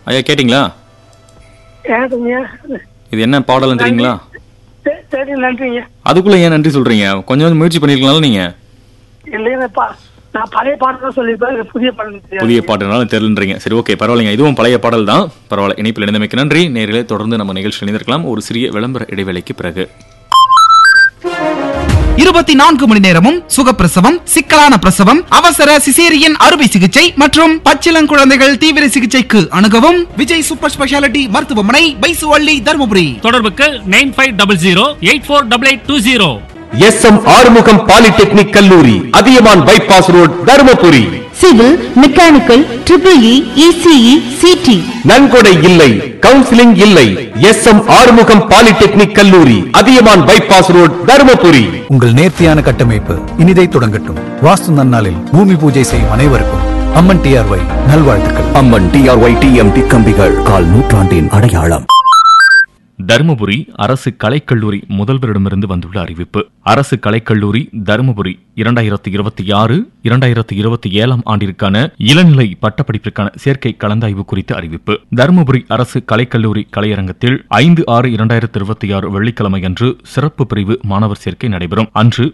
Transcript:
ஐயா கேட்டிங்களா ஏதுங்க இது என்ன பாடல்னு தெரியுங்களா சரி, சரி நன்றிங்க அதுக்குள்ள ஏன் நன்றி சொல்றீங்க கொஞ்சம் கொஞ்சம் முயற்சி பண்ணிருக்கலாம்ல நீங்க இல்லைங்க பா நான் பழைய பாட்டு தான் சொல்லியிருப்பேன் எனக்கு புதிய பாடல் தெரியாது புதிய பாட்டுனாலும் தெரியலன்றீங்க சரி ஓகே பரவாயில்லைங்க இதுவும் பழைய பாடல் தான் பரவாயில்ல இணைப்பில் இணைந்தமைக்கு நன்றி நேரிலே தொடர்ந்து நம்ம நிகழ்ச்சி இணைந்திருக்கலாம் ஒரு சிறிய விளம்பர இடைவேளைக்கு பிறகு இருபத்தி நான்கு மணி நேரமும் சுகப்பிரசவம் சிக்கலான பிரசவம் அவசர சிசேரியன் அறுவை சிகிச்சை மற்றும் பச்சிளங்குழந்தைகள் தீவிர சிகிச்சைக்கு அணுகவும் விஜய் சூப்பர் ஸ்பெஷாலிட்டி மருத்துவமனை பைசுவள்ளி தருமபுரி தொடர்புக்கு nine five double zero eight four double eight two zero S M Arumugam polytechnic கல்லூரி Athiyaman bypass road Dharmapuri civil mechanical triple E ECE CT நன்கொடை இல்லை கவுன்சிலிங் இல்லை எஸ் எம் ஆறுமுகம் பாலிடெக்னிக் கல்லூரி அதியமான் பைபாஸ் ரோட் தருமபுரி உங்கள் நேர்த்தியான கட்டமைப்பு இனிதை தொடங்கட்டும் வாஸ்து நன்னாளில் பூமி பூஜை செய்யும் அனைவருக்கும் அம்மன் டிஆர்ஒய் நல்வாழ்த்துக்கள் அம்மன் டிஆர்ஒய் டிஎம்டி கம்பிகள் கால் நூற்றாண்டின் அடையாளம் தருமபுரி அரசு கலைக்கல்லூரி முதல்வரிடமிருந்து வந்துள்ள அறிவிப்பு அரசு கலைக்கல்லூரி தருமபுரி இரண்டாயிரத்தி இருபத்தி ஆறு இரண்டாயிரத்தி இருபத்தி ஏழாம் ஆண்டிற்கான இளநிலை பட்டப்படிப்பிற்கான சேர்க்கை கலந்தாய்வு குறித்த அறிவிப்பு தருமபுரி அரசு கலைக்கல்லூரி கலையரங்கத்தில் ஐந்து ஆறு இரண்டாயிரத்தி இருபத்தி ஆறு வெள்ளிக்கிழமை அன்று சிறப்பு பிரிவு மாணவர் சேர்க்கை நடைபெறும் அன்று